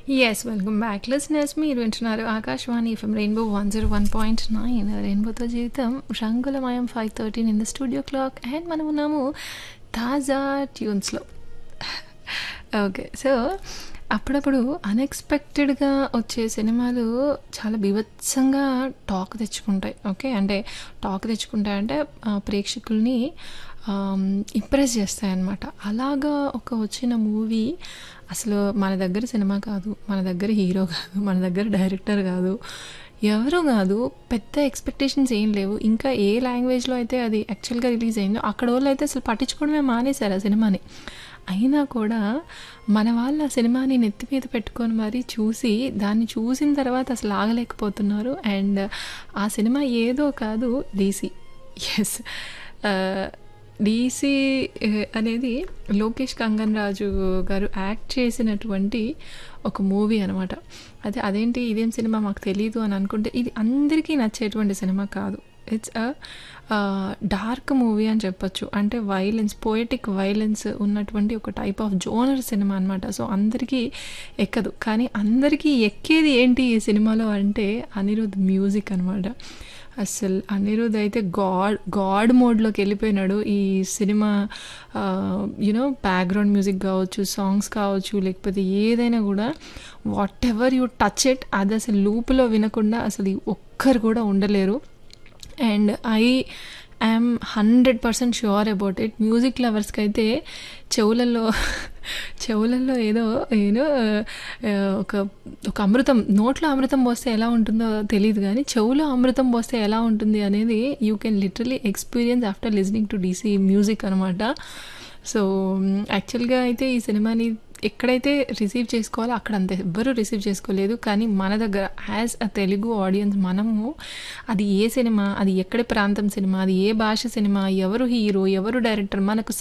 Yes. Welcome back listeners. మీరు వింటున్నారు Akashvani FM rainbow 101.9 రెయిన్బోతో జీవితం రంగులమయం 5:13 in the studio clock and మనం ఉన్నాము తాజా ట్యూన్స్‌లో. ఓకే. సో, అప్పుడప్పుడు అన్‌ఎక్స్‌పెక్టెడ్‌గా వచ్చే సినిమాలు చాలా బీభత్సంగా టాక్ తెచ్చుకుంటాయి. ఓకే. అంటే టాక్ తెచ్చుకుంటాయంటే ఆహ్, ప్రేక్షకుల్ని ఆహ్, ఇంప్రెస్ చేస్తాయన్నమాట. అలాగా ఒక వచ్చిన మూవీ అసలు మన దగ్గర సినిమా కాదు. మన దగ్గర హీరో కాదు. మన దగ్గర డైరెక్టర్ కాదు. ఎవరు కాదు. పెద్ద ఎక్స్‌పెక్టేషన్స్ ఏం లేవు. ఇంకా ఏ లాంగ్వేజ్‌లో అయితే అది యాక్చువల్‌గా రిలీజ్ అయిందో అక్కడోళ్ళైతే అసలు పట్టించుకోవడమే మానేశారు ఆ సినిమాని. అయినా కూడా మన వాళ్ళు ఆ సినిమాని నెత్తి మీద పెట్టుకొని మరీ చూసి దాన్ని చూసిన తర్వాత అసలు ఆగలేకపోతున్నారు. అండ్ ఆ సినిమా ఏదో కాదు 'డీసీ'. యెస్. ఆహ్, 'డీసీ' అనేది లోకేష్ కంగన్‌రాజు గారు యాక్ట్ చేసినటువంటి ఒక మూవీ అనమాట. అయితే అదేంటి ఇదేం సినిమా మాకు తెలీదు అని అనుకుంటే ఇది అందరికీ నచ్చేటువంటి సినిమా కాదు. ఇట్స్ అ ఆహ్, డార్క్ మూవీ అని చెప్పొచ్చు. అంటే వయలెన్స్ పోయెటిక్ వయలెన్స్ ఉన్నటువంటి ఒక టైప్ ఆఫ్ జోనర్ సినిమా అనమాట. సో, అందరికీ ఎక్కదు. కానీ అందరికీ ఎక్కేది ఏంటి ఈ సినిమాలో అంటే అనిరుద్ మ్యూజిక్ అనమాట. అస్సలు అనిరుద్ అయితే గాడ్ గాడ్ మోడ్‌లోకి వెళ్ళిపోయినాడు. ఈ సినిమా ah, you know background music కావచ్చు, సాంగ్స్ కావచ్చు, లేకపోతే ఏదైనా కూడా వాటెవర్ యూ టచ్ ఇట్ అది అసలు లూప్‌లో వినకుండా అసలు ఒక్కరు కూడా ఉండలేరు. And I am 100% sure about it. Music లవర్స్‌కైతే చెవులలో చెవులలో ఏదో యూ నో ఆహ్, ఒక ఒక అమృతం నోట్లో అమృతం పోస్తే ఎలా ఉంటుందో తెలీదు గానీ చెవులో అమృతం పోస్తే ఎలా ఉంటుంది అనేది you can literally experience after listening to 'DC' music అనమాట. సో, యాక్చువల్‌గా అయితే ఈ సినిమాని ఎక్కడైతే రిసీవ్ చేసుకోవాలో అక్కడ అంత ఎవ్వరు రిసీవ్ చేసుకోలేదు. కానీ మన దగ్గర యాస్ ఎ తెలుగు ఆడియన్స్ మనము అది ఏ సినిమా, అది ఎక్కడి ప్రాంతం సినిమా, అది ఏ భాష సినిమా, ఎవరు హీరో, ఎవరు డైరెక్టర్ మనకు